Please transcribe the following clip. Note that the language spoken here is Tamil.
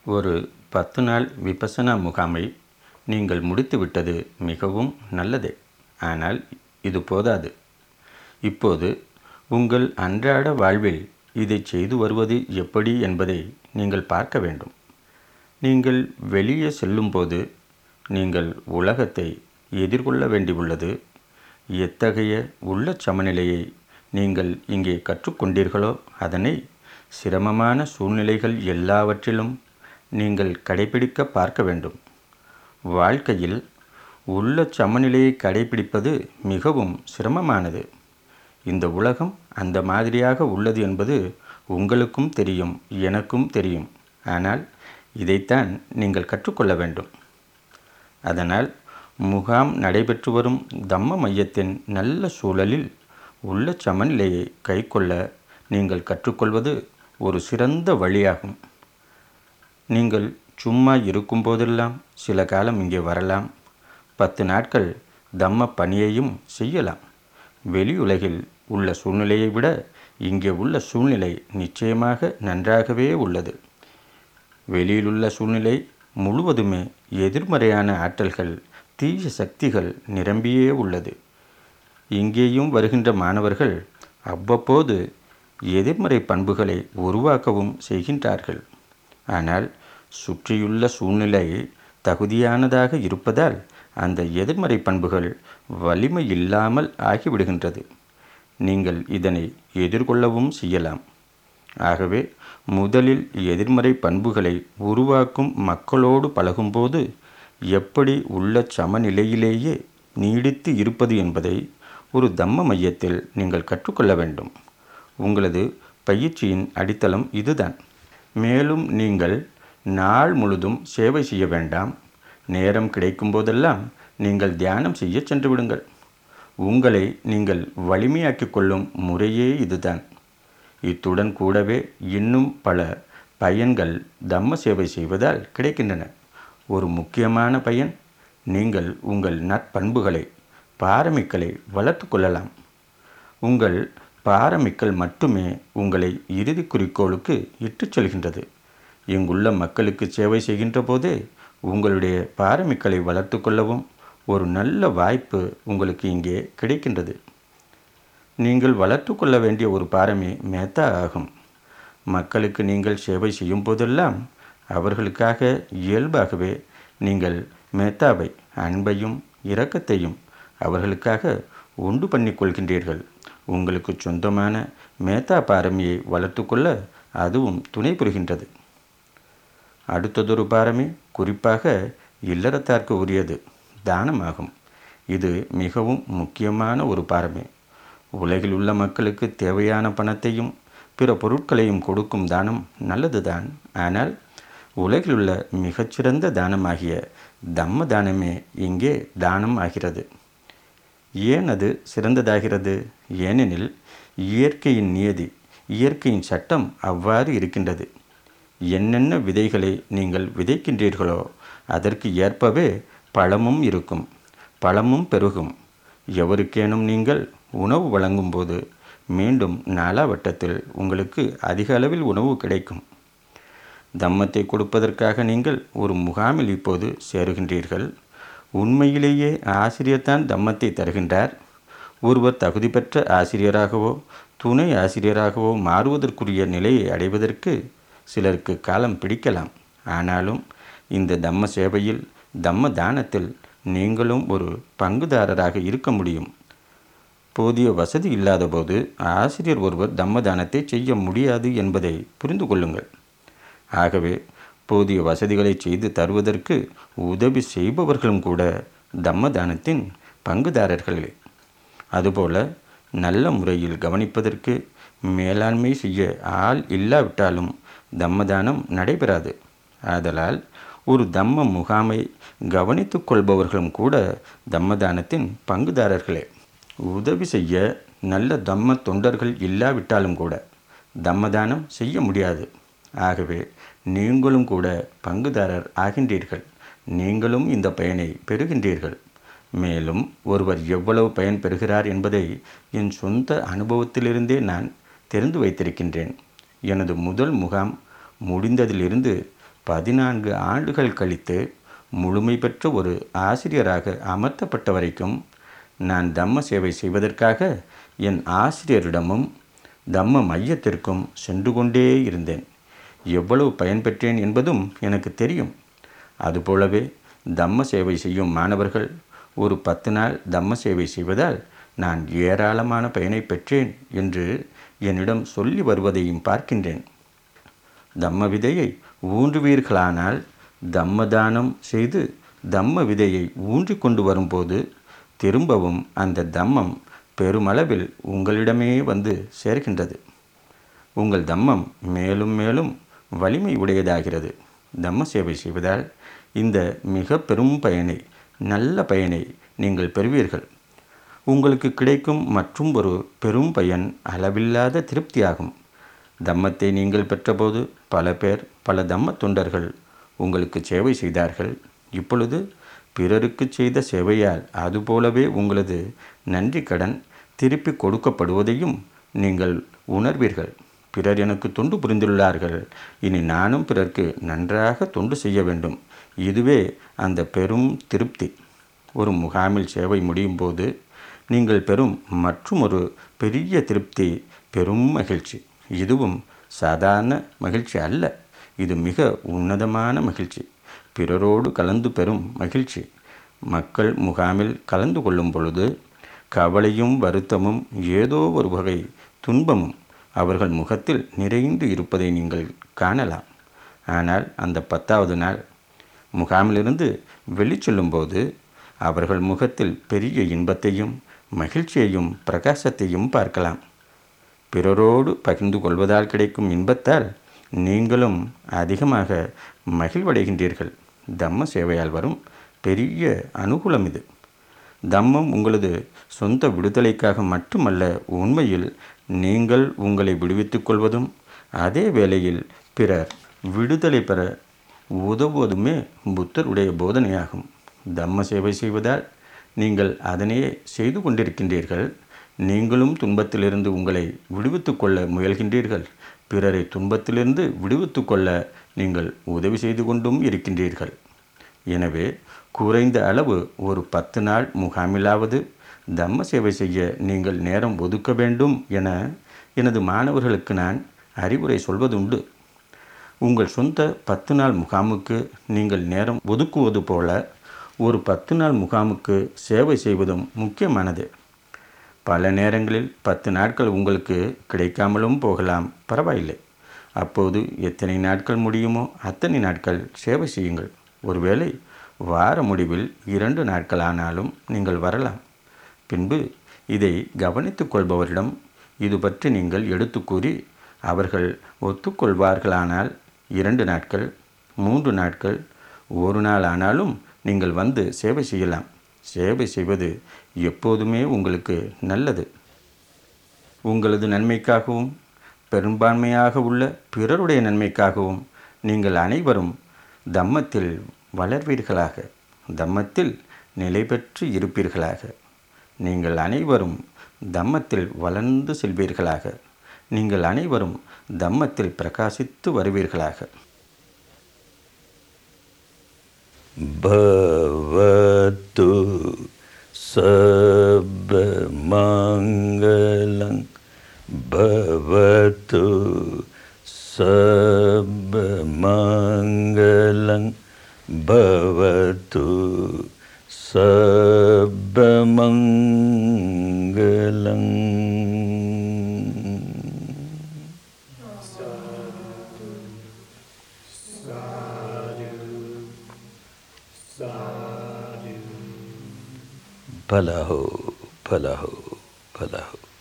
ஒரு பத்து நாள் விபசனா முகாமை நீங்கள் முடித்துவிட்டது மிகவும் நல்லதே ஆனால் இது போதாது இப்போது உங்கள் அன்றாட வாழ்வில் இதை செய்து வருவது எப்படி என்பதை நீங்கள் பார்க்க வேண்டும் நீங்கள் வெளியே செல்லும்போது நீங்கள் உலகத்தை எதிர்கொள்ள வேண்டியுள்ளது எத்தகைய உள்ள சமநிலையை நீங்கள் இங்கே கற்றுக்கொண்டீர்களோ அதனை சிரமமான சூழ்நிலைகள் எல்லாவற்றிலும் நீங்கள் கடைபிடிக்க பார்க்க வேண்டும் வாழ்க்கையில் உள்ள சமநிலையை கடைபிடிப்பது மிகவும் சிரமமானது இந்த உலகம் அந்த மாதிரியாக உள்ளது என்பது உங்களுக்கும் தெரியும் எனக்கும் தெரியும் ஆனால் இதைத்தான் நீங்கள் கற்றுக்கொள்ள வேண்டும் அதனால் முகாம் நடைபெற்று வரும் தம்ம மையத்தின் நல்ல சூழலில் உள்ள சமநிலையை கைக்கொள்ள நீங்கள் கற்றுக்கொள்வது ஒரு சிறந்த வழியாகும் நீங்கள் சும்மா இருக்கும்போதெல்லாம் சில காலம் இங்கே வரலாம் பத்து நாட்கள் தம்ம பணியையும் செய்யலாம் வெளியுலகில் உள்ள சூழ்நிலையை விட இங்கே உள்ள சூழ்நிலை நிச்சயமாக நன்றாகவே உள்ளது வெளியிலுள்ள சூழ்நிலை முழுவதுமே எதிர்மறையான ஆற்றல்கள் தீய சக்திகள் நிரம்பியே உள்ளது இங்கேயும் வருகின்ற மாணவர்கள் அவ்வப்போது எதிர்மறை பண்புகளை உருவாக்கவும் செய்கின்றார்கள் ஆனால் சுற்றியுள்ள சூழ்நிலை தகுதியானதாக இருப்பதால் அந்த எதிர்மறை பண்புகள் வலிமை இல்லாமல் ஆகிவிடுகின்றது நீங்கள் இதனை எதிர்கொள்ளவும் செய்யலாம் ஆகவே முதலில் எதிர்மறை பண்புகளை உருவாக்கும் மக்களோடு பழகும்போது எப்படி உள்ள சமநிலையிலேயே நீடித்து இருப்பது என்பதை ஒரு தம்ம மையத்தில் நீங்கள் கற்றுக்கொள்ள வேண்டும் உங்களது பயிற்சியின் அடித்தளம் இதுதான் மேலும் நீங்கள் நாள் முழுதும் சேவை செய்ய வேண்டாம் நேரம் கிடைக்கும் போதெல்லாம் நீங்கள் தியானம் செய்ய சென்று விடுங்கள் உங்களை நீங்கள் வலிமையாக்கிக் கொள்ளும் முறையே இதுதான் இத்துடன் கூடவே இன்னும் பல பயன்கள் தம்ம சேவை செய்வதால் கிடைக்கின்றன ஒரு முக்கியமான பயன் நீங்கள் உங்கள் நற்பண்புகளை பாரமிக்களை வளர்த்து கொள்ளலாம் உங்கள் பாரமிக்கல் மட்டுமே உங்களை இறுதி குறிக்கோளுக்கு இட்டுச் செல்கின்றது இங்குள்ள மக்களுக்கு சேவை செய்கின்ற போதே உங்களுடைய பாரமிக்களை வளர்த்து கொள்ளவும் ஒரு நல்ல வாய்ப்பு உங்களுக்கு இங்கே கிடைக்கின்றது நீங்கள் வளர்த்து கொள்ள வேண்டிய ஒரு பாரமே மேத்தா ஆகும் மக்களுக்கு நீங்கள் சேவை செய்யும் போதெல்லாம் அவர்களுக்காக இயல்பாகவே நீங்கள் மேத்தாவை அன்பையும் இரக்கத்தையும் அவர்களுக்காக உண்டு பண்ணி கொள்கின்றீர்கள் உங்களுக்கு சொந்தமான மேத்தா பாரமியை வளர்த்து கொள்ள அதுவும் துணை புரிகின்றது அடுத்ததொரு பாரமே குறிப்பாக இல்லறத்தார்க்கு உரியது தானமாகும் இது மிகவும் முக்கியமான ஒரு பாரமே உலகில் உள்ள மக்களுக்கு தேவையான பணத்தையும் பிற பொருட்களையும் கொடுக்கும் தானம் நல்லதுதான் ஆனால் உலகில் உள்ள மிகச்சிறந்த தானமாகிய தம்ம தானமே இங்கே தானம் ஆகிறது ஏன் அது சிறந்ததாகிறது ஏனெனில் இயற்கையின் நியதி இயற்கையின் சட்டம் அவ்வாறு இருக்கின்றது என்னென்ன விதைகளை நீங்கள் விதைக்கின்றீர்களோ அதற்கு ஏற்பவே பழமும் இருக்கும் பழமும் பெருகும் எவருக்கேனும் நீங்கள் உணவு வழங்கும்போது மீண்டும் நாலாவட்டத்தில் உங்களுக்கு அதிக அளவில் உணவு கிடைக்கும் தம்மத்தை கொடுப்பதற்காக நீங்கள் ஒரு முகாமில் இப்போது சேருகின்றீர்கள் உண்மையிலேயே ஆசிரியர் தான் தம்மத்தை தருகின்றார் ஒருவர் தகுதி பெற்ற ஆசிரியராகவோ துணை ஆசிரியராகவோ மாறுவதற்குரிய நிலையை அடைவதற்கு சிலருக்கு காலம் பிடிக்கலாம் ஆனாலும் இந்த தம்ம சேவையில் தம்ம தானத்தில் நீங்களும் ஒரு பங்குதாரராக இருக்க முடியும் போதிய வசதி இல்லாதபோது ஆசிரியர் ஒருவர் தம்ம தானத்தை செய்ய முடியாது என்பதை புரிந்து கொள்ளுங்கள் ஆகவே போதிய வசதிகளை செய்து தருவதற்கு உதவி செய்பவர்களும் கூட தம்ம தானத்தின் பங்குதாரர்களே அதுபோல நல்ல முறையில் கவனிப்பதற்கு மேலாண்மை செய்ய ஆள் இல்லாவிட்டாலும் தம்மதானம் நடைபெறாது ஆதலால் ஒரு தம்ம முகாமை கவனித்து கொள்பவர்களும் கூட தம்மதானத்தின் பங்குதாரர்களே உதவி செய்ய நல்ல தம்ம தொண்டர்கள் இல்லாவிட்டாலும் கூட தம்மதானம் செய்ய முடியாது ஆகவே நீங்களும் கூட பங்குதாரர் ஆகின்றீர்கள் நீங்களும் இந்த பயனை பெறுகின்றீர்கள் மேலும் ஒருவர் எவ்வளவு பயன் பெறுகிறார் என்பதை என் சொந்த அனுபவத்திலிருந்தே நான் தெரிந்து வைத்திருக்கின்றேன் எனது முதல் முகாம் முடிந்ததிலிருந்து பதினான்கு ஆண்டுகள் கழித்து முழுமை பெற்ற ஒரு ஆசிரியராக அமர்த்தப்பட்ட வரைக்கும் நான் தம்ம சேவை செய்வதற்காக என் ஆசிரியரிடமும் தம்ம மையத்திற்கும் சென்று கொண்டே இருந்தேன் எவ்வளவு பயன் பெற்றேன் என்பதும் எனக்கு தெரியும் அதுபோலவே தம்ம சேவை செய்யும் மாணவர்கள் ஒரு பத்து நாள் தம்ம சேவை செய்வதால் நான் ஏராளமான பயனை பெற்றேன் என்று என்னிடம் சொல்லி வருவதையும் பார்க்கின்றேன் தம்ம விதையை ஊன்றுவீர்களானால் தம்மதானம் செய்து தம்ம விதையை ஊன்றி கொண்டு வரும்போது திரும்பவும் அந்த தம்மம் பெருமளவில் உங்களிடமே வந்து சேர்கின்றது உங்கள் தம்மம் மேலும் மேலும் வலிமை உடையதாகிறது தம்ம சேவை செய்வதால் இந்த மிக பெரும் பயனை நல்ல பயனை நீங்கள் பெறுவீர்கள் உங்களுக்கு கிடைக்கும் மற்றும் ஒரு பெரும் பயன் அளவில்லாத திருப்தியாகும் தம்மத்தை நீங்கள் பெற்றபோது பல பேர் பல தம்ம தொண்டர்கள் உங்களுக்கு சேவை செய்தார்கள் இப்பொழுது பிறருக்கு செய்த சேவையால் அதுபோலவே உங்களது நன்றி கடன் திருப்பி கொடுக்கப்படுவதையும் நீங்கள் உணர்வீர்கள் பிறர் எனக்கு தொண்டு புரிந்துள்ளார்கள் இனி நானும் பிறர்க்கு நன்றாக தொண்டு செய்ய வேண்டும் இதுவே அந்த பெரும் திருப்தி ஒரு முகாமில் சேவை முடியும் போது நீங்கள் பெறும் மற்றும் ஒரு பெரிய திருப்தி பெரும் மகிழ்ச்சி இதுவும் சாதாரண மகிழ்ச்சி அல்ல இது மிக உன்னதமான மகிழ்ச்சி பிறரோடு கலந்து பெறும் மகிழ்ச்சி மக்கள் முகாமில் கலந்து கொள்ளும் பொழுது கவலையும் வருத்தமும் ஏதோ ஒரு வகை துன்பமும் அவர்கள் முகத்தில் நிறைந்து இருப்பதை நீங்கள் காணலாம் ஆனால் அந்த பத்தாவது நாள் முகாமிலிருந்து வெளிச்செல்லும்போது அவர்கள் முகத்தில் பெரிய இன்பத்தையும் மகிழ்ச்சியையும் பிரகாசத்தையும் பார்க்கலாம் பிறரோடு பகிர்ந்து கொள்வதால் கிடைக்கும் இன்பத்தால் நீங்களும் அதிகமாக மகிழ்வடைகின்றீர்கள் தம்ம சேவையால் வரும் பெரிய அனுகூலம் இது தம்மம் உங்களது சொந்த விடுதலைக்காக மட்டுமல்ல உண்மையில் நீங்கள் உங்களை விடுவித்துக் கொள்வதும் அதே வேளையில் பிறர் விடுதலை பெற உதவுவதுமே புத்தருடைய போதனையாகும் தம்ம சேவை செய்வதால் நீங்கள் அதனையே செய்து கொண்டிருக்கின்றீர்கள் நீங்களும் துன்பத்திலிருந்து உங்களை விடுவித்து கொள்ள முயல்கின்றீர்கள் பிறரை துன்பத்திலிருந்து விடுவித்து கொள்ள நீங்கள் உதவி செய்து கொண்டும் இருக்கின்றீர்கள் எனவே குறைந்த அளவு ஒரு பத்து நாள் முகாமிலாவது தம்ம சேவை செய்ய நீங்கள் நேரம் ஒதுக்க வேண்டும் என எனது மாணவர்களுக்கு நான் அறிவுரை சொல்வதுண்டு உங்கள் சொந்த பத்து நாள் முகாமுக்கு நீங்கள் நேரம் ஒதுக்குவது போல ஒரு பத்து நாள் முகாமுக்கு சேவை செய்வதும் முக்கியமானது பல நேரங்களில் பத்து நாட்கள் உங்களுக்கு கிடைக்காமலும் போகலாம் பரவாயில்லை அப்போது எத்தனை நாட்கள் முடியுமோ அத்தனை நாட்கள் சேவை செய்யுங்கள் ஒருவேளை வார முடிவில் இரண்டு நாட்கள் ஆனாலும் நீங்கள் வரலாம் பின்பு இதை கவனித்து கொள்பவரிடம் இது பற்றி நீங்கள் எடுத்து கூறி அவர்கள் ஒத்துக்கொள்வார்களானால் இரண்டு நாட்கள் மூன்று நாட்கள் ஒரு நாள் ஆனாலும் நீங்கள் வந்து சேவை செய்யலாம் சேவை செய்வது எப்போதுமே உங்களுக்கு நல்லது உங்களது நன்மைக்காகவும் பெரும்பான்மையாக உள்ள பிறருடைய நன்மைக்காகவும் நீங்கள் அனைவரும் தம்மத்தில் வளர்வீர்களாக தம்மத்தில் நிலை பெற்று இருப்பீர்களாக நீங்கள் அனைவரும் தம்மத்தில் வளர்ந்து செல்வீர்களாக நீங்கள் அனைவரும் தம்மத்தில் பிரகாசித்து வருவீர்களாக भवतु सर्वमङ्गलं भवतु सर्वमङ्गलं भवतु सर्वमङ्गलम् भला हो भला हो भला हो